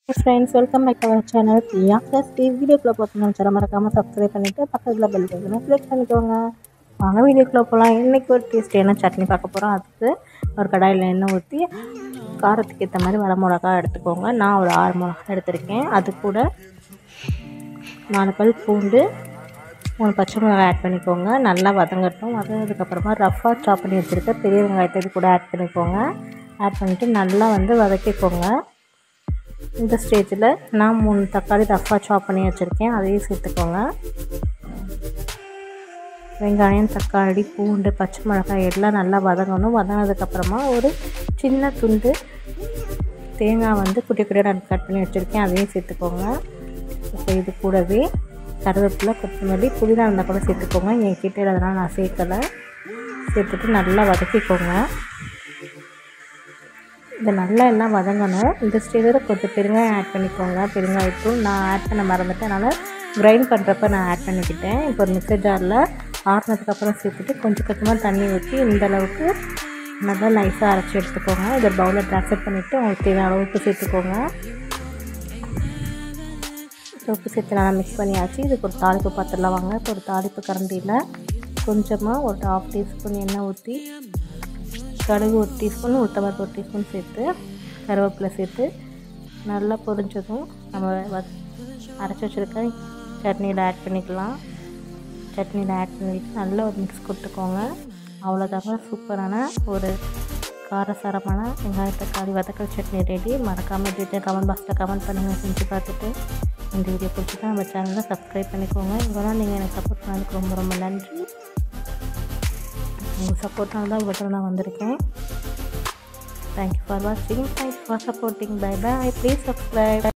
friends welcome back to our channel Priya plus வீடியோக்குள்ளே போகணும்னு சொல்ல மறக்காமல் சப்ஸ்கிரைப் பண்ணிவிட்டு பக்கத்தில் பெல் பட்டனை கிளிக் பண்ணிக்கோங்க வாங்க வீடியோக்குள்ளே போகலாம் இன்றைக்கி ஒரு டேஸ்டியான சட்னி பார்க்க போகிறோம் அதுக்கு ஒரு கடாயில் எண்ணெய் ஊற்றி காரத்துக்கு ஏற்ற மாதிரி வர மிளகா எடுத்துக்கோங்க நான் ஒரு ஆறு மிளகா எடுத்திருக்கேன் அது கூட நாலு பல் பூண்டு மூணு பச்சை மிளகாய் ஆட் பண்ணிக்கோங்க நல்லா வதங்கட்டும் வதங்கினதுக்கப்புறமா ரஃப்பாக சாப் பண்ணி வச்சுருக்க பெரிய வெங்காயத்தை இது கூட ஆட் பண்ணிக்கோங்க ஆட் பண்ணிவிட்டு நல்லா வந்து வதக்கிக்கோங்க இந்த ஸ்டேஜில் நான் மூணு தக்காளி ரஃப்பாக சாப் பண்ணி வச்சுருக்கேன் அதையும் சேர்த்துக்கோங்க வெங்காயம் தக்காளி பூண்டு பச்சை மிளகாய் எல்லாம் நல்லா வதங்கணும் வதங்கினதுக்கப்புறமா ஒரு சின்ன துண்டு தேங்காய் வந்து குட்டி குட்டியாக நான் கட் பண்ணி வச்சுருக்கேன் அதையும் சேர்த்துக்கோங்க இப்போ இது கூடவே கருவேப்பிலை கொத்தமல்லி புதினா இருந்தால் கூட சேர்த்துக்கோங்க என் கிட்டே அதனால் நான் சேர்க்கலை சேர்த்துட்டு நல்லா வதக்கிக்கோங்க இது நல்லா எல்லாம் வதங்கணும் இந்த ஸ்டேஜில் கொஞ்சம் பெருங்காயம் ஆட் பண்ணிக்கோங்க பெருங்காயத்தூள் நான் ஆட் பண்ண மறந்துட்டேன் அதனால் கிரைண்ட் பண்ணுறப்ப நான் ஆட் பண்ணிக்கிட்டேன் இப்போ ஒரு மிக்சர் ஜாரில் ஆறுனதுக்கப்புறம் சேர்த்துட்டு கொஞ்சம் கொஞ்சமாக தண்ணி ஊற்றி இந்த அளவுக்கு நல்லா நைஸாக அரைச்சி எடுத்துக்கோங்க இதை பவுலில் ட்ரான்ஸ்ஃபர் பண்ணிவிட்டு உங்களுக்கு தேவையான அளவுக்கு சேர்த்துக்கோங்க உப்பு சேர்த்து நல்லா மிக்ஸ் பண்ணியாச்சு இதுக்கு ஒரு தாளிப்பு பாத்திரலாம் வாங்க இப்போ ஒரு தாளிப்பு கரண்டியில் கொஞ்சமாக ஒரு ஹாஃப் டீஸ்பூன் எண்ணெய் ஊற்றி கடுகு ஒரு டீஸ்பூன் உளுத்தம்பருப்பு ஒரு டீஸ்பூன் சேர்த்து கருவேப்பிலை சேர்த்து நல்லா பொரிஞ்சதும் நம்ம வ அரைச்சி வச்சுருக்க சட்னியில் ஆட் பண்ணிக்கலாம் சட்னியில் ஆட் பண்ணிவிட்டு நல்லா ஒரு மிக்ஸ் கொடுத்துக்கோங்க அவ்வளோதாங்க சூப்பரான ஒரு காரசாரமான வெங்காய தக்காளி வதக்கல் சட்னி ரெடி மறக்காமல் டீட்டெயில் கமெண்ட் பாக்ஸில் கமெண்ட் பண்ணுங்கள் செஞ்சு பார்த்துட்டு இந்த வீடியோ பிடிச்சிட்டா நம்ம சேனலை சப்ஸ்கிரைப் பண்ணிக்கோங்க இவ்வளோ நீங்கள் எனக்கு சப்போர்ட் பண்ணதுக்கு ரொம்ப ரொம்ப நன்றி உங்கள் சப்போர்ட்னால தான் இவ்வளோ நான் வந்திருக்கேன் தேங்க்யூ ஃபார் வாட்சிங் thanks for supporting bye bye please subscribe